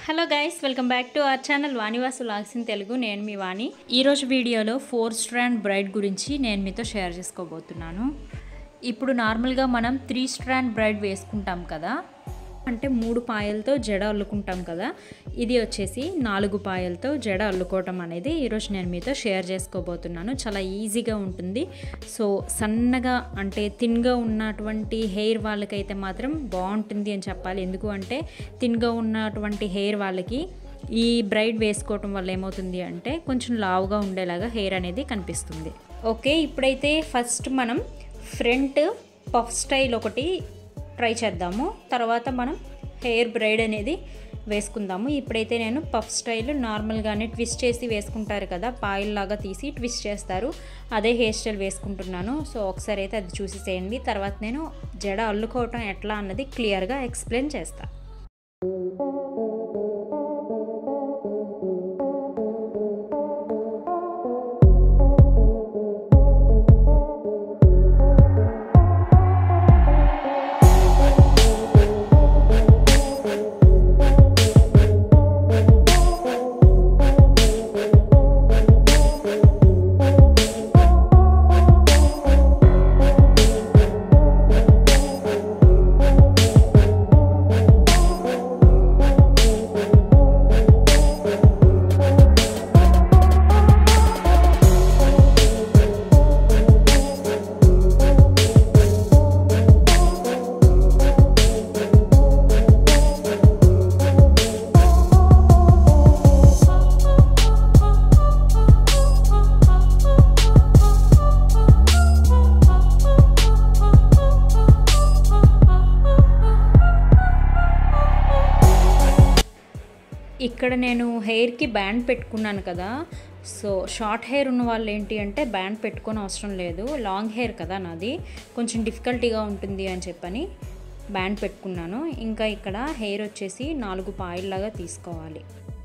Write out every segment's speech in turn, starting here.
hello guys welcome back to our channel Vanivasu vlogs in Telugu నేను మీ వాణి ఈరోజు వీడియోలో ఫోర్ స్ట్రాండ్ బ్రైడ్ గురించి నేను మీతో షేర్ చేసుకోబోతున్నాను ఇప్పుడు నార్మల్గా మనం త్రీ స్ట్రాండ్ బ్రైడ్ వేసుకుంటాం కదా అంటే మూడు పాయలతో జడ అల్లుకుంటాం కదా ఇది వచ్చేసి నాలుగు పాయలతో జడ అల్లుకోవటం అనేది ఈరోజు నేను మీతో షేర్ చేసుకోబోతున్నాను చాలా ఈజీగా ఉంటుంది సో సన్నగా అంటే థిన్గా ఉన్నటువంటి హెయిర్ వాళ్ళకైతే మాత్రం బాగుంటుంది అని చెప్పాలి ఎందుకు అంటే థిన్గా ఉన్నటువంటి హెయిర్ వాళ్ళకి ఈ బ్రైడ్ వేసుకోవటం వల్ల ఏమవుతుంది అంటే కొంచెం లావుగా ఉండేలాగా హెయిర్ అనేది కనిపిస్తుంది ఓకే ఇప్పుడైతే ఫస్ట్ మనం ఫ్రంట్ పఫ్ స్టైల్ ఒకటి ట్రై చేద్దాము తర్వాత మనం హెయిర్ బ్రైడ్ అనేది వేసుకుందాము ఇప్పుడైతే నేను పఫ్ స్టైల్ నార్మల్గానే ట్విస్ట్ చేసి వేసుకుంటారు కదా పాయిల్ లాగా తీసి ట్విస్ట్ చేస్తారు అదే హెయిర్ స్టైల్ వేసుకుంటున్నాను సో ఒకసారి అయితే అది చూసేసేయండి తర్వాత నేను జడ అల్లుకోవటం ఎట్లా అన్నది క్లియర్గా ఎక్స్ప్లెయిన్ చేస్తాను ఇక్కడ నేను హెయిర్కి బ్యాండ్ పెట్టుకున్నాను కదా సో షార్ట్ హెయిర్ ఉన్న వాళ్ళు ఏంటి అంటే బ్యాండ్ పెట్టుకొని అవసరం లేదు లాంగ్ హెయిర్ కదా నాది కొంచెం డిఫికల్టీగా ఉంటుంది అని చెప్పని బ్యాండ్ పెట్టుకున్నాను ఇంకా ఇక్కడ హెయిర్ వచ్చేసి నాలుగు పాయిల్లాగా తీసుకోవాలి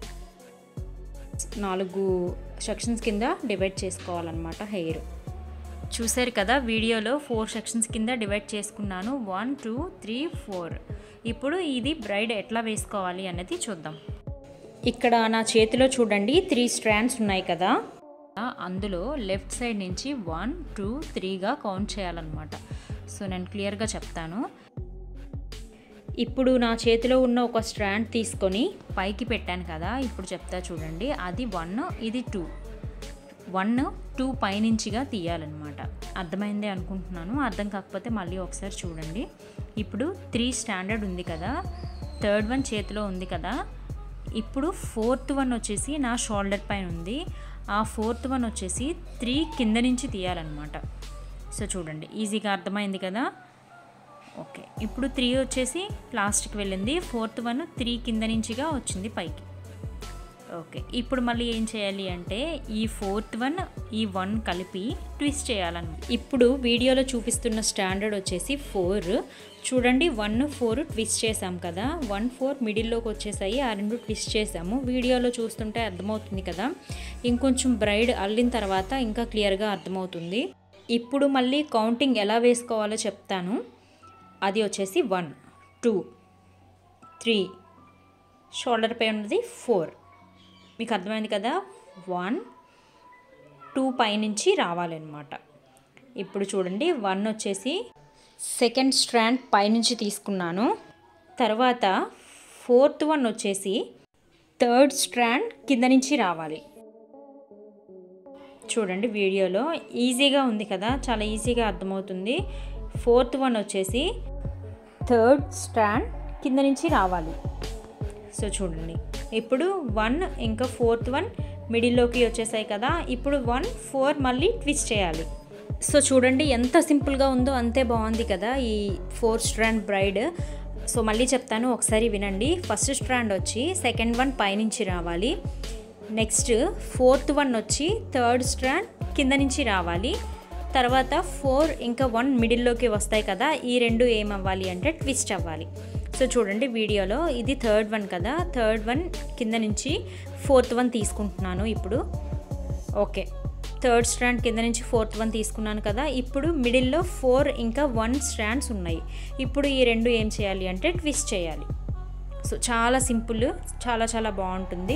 నాలుగు సెక్షన్స్ కింద డివైడ్ చేసుకోవాలన్నమాట హెయిర్ చూసారు కదా వీడియోలో ఫోర్ సెక్షన్స్ కింద డివైడ్ చేసుకున్నాను వన్ టూ త్రీ ఫోర్ ఇప్పుడు ఇది బ్రైడ్ ఎట్లా వేసుకోవాలి అనేది చూద్దాం ఇక్కడ నా చేతిలో చూడండి త్రీ స్ట్రాండ్స్ ఉన్నాయి కదా అందులో లెఫ్ట్ సైడ్ నుంచి వన్ టూ త్రీగా కౌంట్ చేయాలన్నమాట సో నేను క్లియర్గా చెప్తాను ఇప్పుడు నా చేతిలో ఉన్న ఒక స్ట్రాండ్ తీసుకొని పైకి పెట్టాను కదా ఇప్పుడు చెప్తా చూడండి అది వన్ ఇది టూ వన్ టూ పైనుంచిగా తీయాలన్నమాట అర్థమైందే అనుకుంటున్నాను అర్థం కాకపోతే మళ్ళీ ఒకసారి చూడండి ఇప్పుడు త్రీ స్టాండర్డ్ ఉంది కదా థర్డ్ వన్ చేతిలో ఉంది కదా ఇప్పుడు ఫోర్త్ వన్ వచ్చేసి నా షోల్డర్ పైన ఉంది ఆ ఫోర్త్ వన్ వచ్చేసి త్రీ కింద నుంచి తీయాలన్నమాట సో చూడండి ఈజీగా అర్థమైంది కదా ఓకే ఇప్పుడు త్రీ వచ్చేసి లాస్ట్కి వెళ్ళింది ఫోర్త్ వన్ త్రీ కింద నుంచిగా వచ్చింది పైకి ఓకే ఇప్పుడు మళ్ళీ ఏం చేయాలి అంటే ఈ ఫోర్త్ వన్ ఈ వన్ కలిపి ట్విస్ట్ చేయాలన్నమాట ఇప్పుడు వీడియోలో చూపిస్తున్న స్టాండర్డ్ వచ్చేసి ఫోర్ చూడండి వన్ ఫోర్ ట్విస్ట్ చేసాం కదా వన్ ఫోర్ మిడిల్లోకి వచ్చేసాయి ఆ రెండు ట్విస్ట్ చేసాము వీడియోలో చూస్తుంటే అర్థమవుతుంది కదా ఇంకొంచెం బ్రైడ్ అల్లిన తర్వాత ఇంకా క్లియర్గా అర్థమవుతుంది ఇప్పుడు మళ్ళీ కౌంటింగ్ ఎలా వేసుకోవాలో చెప్తాను అది వచ్చేసి వన్ టూ త్రీ షోల్డర్ పై ఉన్నది ఫోర్ మీకు అర్థమైంది కదా వన్ టూ పైనుంచి రావాలన్నమాట ఇప్పుడు చూడండి వన్ వచ్చేసి సెకండ్ స్ట్రాండ్ పైనుంచి తీసుకున్నాను తర్వాత ఫోర్త్ వన్ వచ్చేసి థర్డ్ స్ట్రాండ్ కింద నుంచి రావాలి చూడండి వీడియోలో ఈజీగా ఉంది కదా చాలా ఈజీగా అర్థమవుతుంది ఫోర్త్ వన్ వచ్చేసి థర్డ్ స్ట్రాండ్ కింద నుంచి రావాలి సో చూడండి ఇప్పుడు వన్ ఇంకా ఫోర్త్ వన్ మిడిల్లోకి వచ్చేసాయి కదా ఇప్పుడు వన్ ఫోర్ మళ్ళీ ట్విస్ట్ చేయాలి సో చూడండి ఎంత సింపుల్గా ఉందో అంతే బాగుంది కదా ఈ ఫోర్ స్ట్రాండ్ బ్రైడ్ సో మళ్ళీ చెప్తాను ఒకసారి వినండి ఫస్ట్ స్ట్రాండ్ వచ్చి సెకండ్ వన్ పైనుంచి రావాలి నెక్స్ట్ ఫోర్త్ వన్ వచ్చి థర్డ్ స్ట్రాండ్ కింద నుంచి రావాలి తర్వాత ఫోర్ ఇంకా వన్ మిడిల్లోకి వస్తాయి కదా ఈ రెండు ఏమవ్వాలి అంటే ట్విస్ట్ అవ్వాలి సో చూడండి వీడియోలో ఇది థర్డ్ వన్ కదా థర్డ్ వన్ కింద నుంచి ఫోర్త్ వన్ తీసుకుంటున్నాను ఇప్పుడు ఓకే థర్డ్ స్ట్రాండ్ కింద నుంచి ఫోర్త్ వన్ తీసుకున్నాను కదా ఇప్పుడు మిడిల్లో ఫోర్ ఇంకా వన్ స్ట్రాండ్స్ ఉన్నాయి ఇప్పుడు ఈ రెండు ఏం చేయాలి అంటే ట్విస్ట్ చేయాలి సో చాలా సింపుల్ చాలా చాలా బాగుంటుంది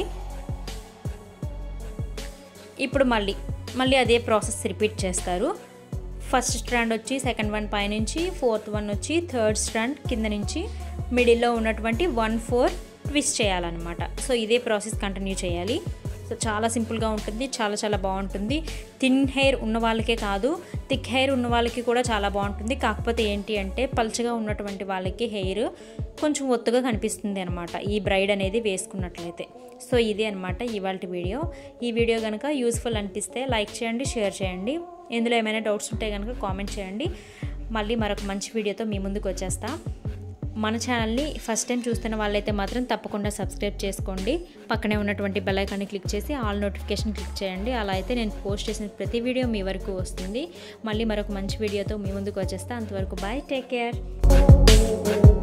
ఇప్పుడు మళ్ళీ మళ్ళీ అదే ప్రాసెస్ రిపీట్ చేస్తారు ఫస్ట్ స్ట్రాండ్ వచ్చి సెకండ్ వన్ పైనుంచి ఫోర్త్ వన్ వచ్చి థర్డ్ స్ట్రాండ్ కింద నుంచి మిడిల్లో ఉన్నటువంటి వన్ ఫోర్ ట్విస్ట్ చేయాలన్నమాట సో ఇదే ప్రాసెస్ కంటిన్యూ చేయాలి సో చాలా సింపుల్గా ఉంటుంది చాలా చాలా బాగుంటుంది థిన్ హెయిర్ ఉన్న వాళ్ళకే కాదు థిక్ హెయిర్ ఉన్న వాళ్ళకి కూడా చాలా బాగుంటుంది కాకపోతే ఏంటి అంటే పల్చగా ఉన్నటువంటి వాళ్ళకి హెయిర్ కొంచెం ఒత్తుగా కనిపిస్తుంది అనమాట ఈ బ్రైడ్ అనేది వేసుకున్నట్లయితే సో ఇదే అనమాట ఇవాళ వీడియో ఈ వీడియో కనుక యూస్ఫుల్ అనిపిస్తే లైక్ చేయండి షేర్ చేయండి ఇందులో ఏమైనా డౌట్స్ ఉంటే కనుక కామెంట్ చేయండి మళ్ళీ మరొక మంచి వీడియోతో మీ ముందుకు వచ్చేస్తా మన ఛానల్ని ఫస్ట్ టైం చూస్తున్న వాళ్ళైతే మాత్రం తప్పకుండా సబ్స్క్రైబ్ చేసుకోండి పక్కనే ఉన్నటువంటి బెల్ ఐకాన్ని క్లిక్ చేసి ఆల్ నోటిఫికేషన్ క్లిక్ చేయండి అలా అయితే నేను పోస్ట్ చేసిన ప్రతి వీడియో మీ వరకు వస్తుంది మళ్ళీ మరొక మంచి వీడియోతో మీ ముందుకు వచ్చేస్తా అంతవరకు బాయ్ టేక్ కేర్